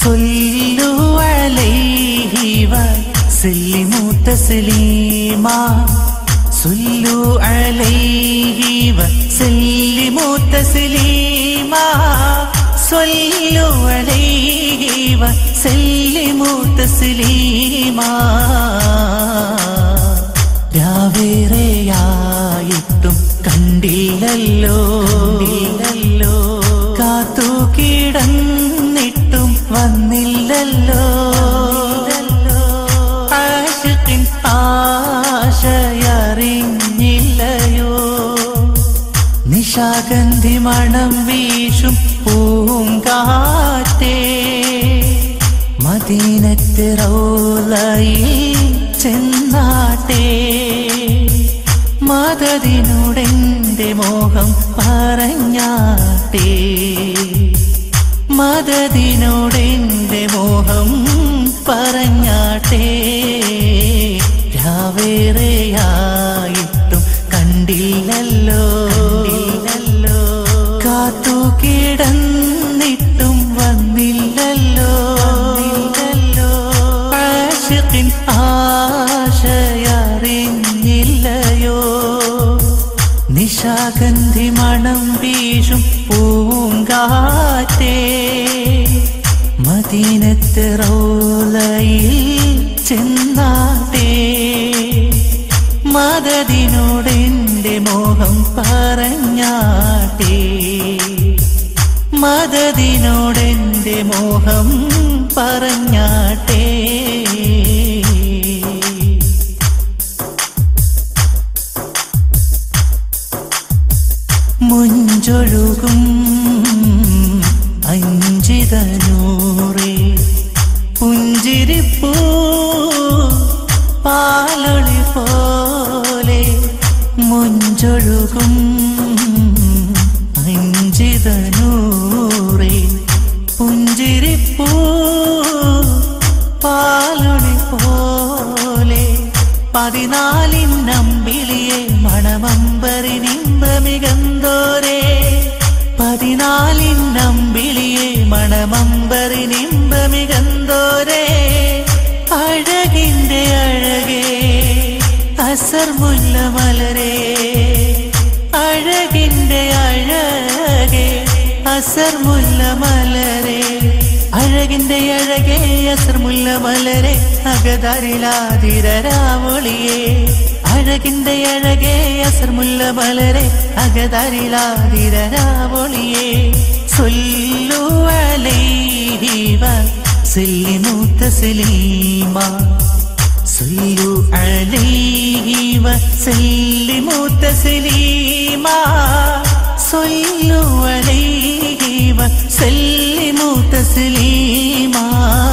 صلوا عليه وسلموا تسليما صلوا عليه وسلموا تسليما صلوا عليه وسلموا تسليما രാവേറെയായിട്ടും കണ്ടില്ലല്ലോ കണ്ടില്ലല്ലോ കാത്തു കിടന്നിട്ടും വന്നില്ലല്ലോ ആശിക്കിൻ ആശയറിഞ്ഞില്ലയോ നിശാഗന്ധി മണം വീശും പൂങ്കാറ്റേ മദീനത്ത് റൗലയിൽ ചെന്നാട്ടേ മദതിനോടെന്റെ മോഹം പറഞ്ഞാട്ടേ മദതിനോടെന്റെ മോഹം പറഞ്ഞാട്ടേ രാവേറെയായിട്ടും കണ്ടില്ലല്ലോ കണ്ടില്ലല്ലോ കാത്തു കിടന്നിട്ടും വന്നില്ലല്ലോ വന്നില്ലല്ലോ ആശിക്കിൻ ആശയറിഞ്ഞില്ലയോ നിശാഗന്ധി മണം വീശും പൂങ്കാറ്റേ മദീനത്ത് റൗലയിൽ ചെന്നാട്ടേ മദതിനോടെന്റെ മോഹം പറഞ്ഞാട്ടേ മദതിനോടെന്റെ മോഹം പറഞ്ഞാട്ടേ മുഞ്ചൊഴുകും അഞ്ചിതനൂറേ പുഞ്ചിരിപ്പൂ പാലൊളി പോലെ മുഞ്ചൊഴുകും അഞ്ചിതനൂറേ പുഞ്ചിരിപ്പൂ പാലൊളി പോലെ പതിനാലിനമ്പിളിയെ മണമമ്പറിനിമ്പമികന്തോരേ പതിനാലിനമ്പിളിയെ മണമമ്പറിനിമ്പമികന്തോരേ അഴകിന്റെ അഴകേ അസർ മുല്ല മലരേ അഴകിന്റെ അഴകേ അസർ മുല്ല മലരേ അഴകിന്റെ അഴകേ അസർ മുല്ല മലരെ അകതാരിലാതിരരാവൊളിയേ അഴകിന്റെ അഴകേ അസർ മുല്ല മലരെ അകതാരിലാതിരരാവൊളിയേ സൊല്ലു അലൈഹി വസല്ലിമു തസ്ലീമാ صلوا عليه وسلموا تسليما صلوا عليه وسلموا تسليما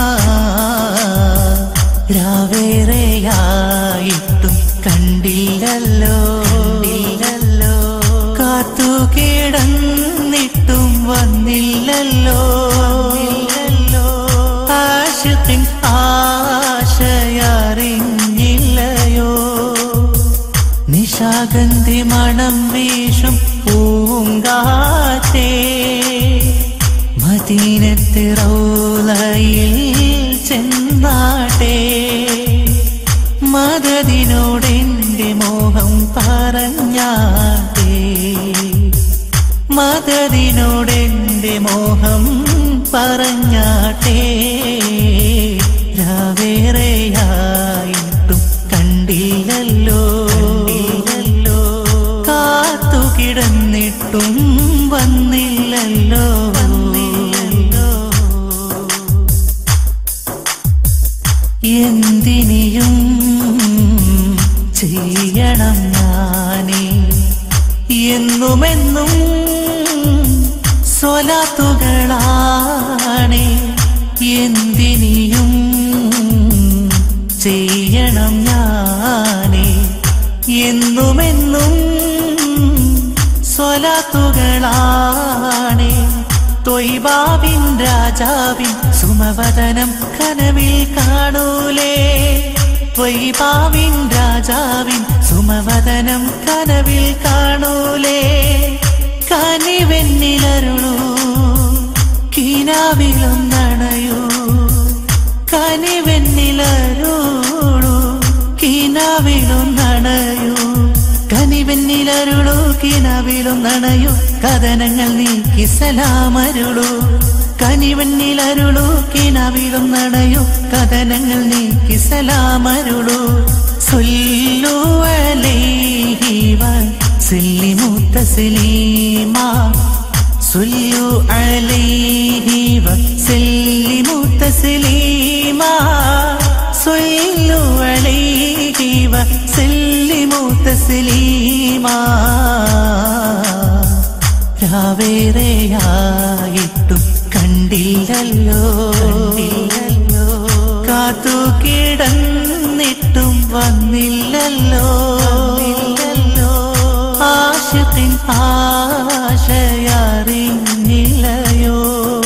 രാവേറെയായിട്ടും കണ്ടില്ലല്ലോ കണ്ടില്ലല്ലോ കാത്തു കിടന്നിട്ടും വന്നില്ലല്ലോ വന്നില്ലല്ലോ ആശിക്കിൻ ആശയറിഞ്ഞില്ലയോ നിശാഗന്ധി മണം വീശും പൂങ്കാറ്റേ മദീനത്ത് റൗലയിൽ ചെന്നാട്ടേ മദതിനോടെന്റെ മോഹം പറഞ്ഞാട്ടേ മദതിനോടെന്റെ മോഹം പറഞ്ഞാട്ടേ രാവേറെയായിട്ടും കണ്ടില്ലല്ലോ കണ്ടില്ലല്ലോ കാത്തു കിടന്നിട്ടും വന്നില്ലല്ലോ വന്നില്ലല്ലോ എന്തിനിയും ചെയ്യണം ഞാനേ എന്നുമെന്നും സ്വലാത്തുകളാണേ എന്തിനിയും ചെയ്യണം ഞാനേ എന്നുമെന്നും സ്വലാത്തുകളാണേ തൊയ്ബാവിൻ രാജാവിൻ സുമവദനം കനവിൽ കാണൂലേ ത്വയ്ബാവിൻ രാജാവിൻ സുമവദനം കനവിൽ കാണൂലേ കനിവെന്നിലരുളൂ കിനാവിലൊന്നണയൂ കനിവെന്നിലരുളു കിനാവിലും നണയൂ കനിവെന്നിലരുളു കിനാവിലും നണയൂ കഥനങ്ങൾ നീക്കി സലാമരുളു കനിവെന്നിലരുളു കിനാവിലും നണയൂ കഥനങ്ങൾ നീക്കി സലാമരുളു സൊല്ലു അലൈഹി വസല്ലിമു തസ്ലീമാ صلوا عليه وسلموا تسليما صلوا عليه وسلموا تسليما രാവേറെയായിട്ടും കണ്ടില്ലല്ലോ കണ്ടില്ലല്ലോ കാത്തു കിടന്നിട്ടും വന്നില്ലല്ലോ വന്നില്ലല്ലോ ആശത്തിൻ ആശയറിഞ്ഞില്ലയോ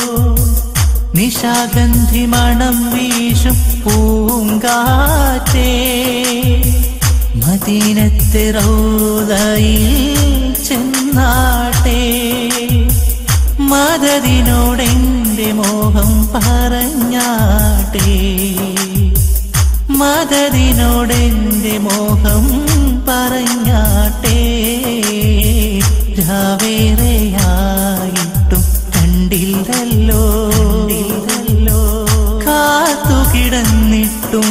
നിശാഗന്ധി മണം വീശും പൂങ്കാറ്റേ മദീനത്തെ റൗദയിൽ ചെന്നാട്ടെ മദതിനോടെന്റെ മോഹം പറഞ്ഞാട്ടെ മദതിനോടെന്റെ മോഹം പറഞ്ഞാട്ടെ രാവേറെയായിട്ടും കണ്ടില്ലല്ലോ കണ്ടില്ലല്ലോ കാത്തു കിടന്നിട്ടും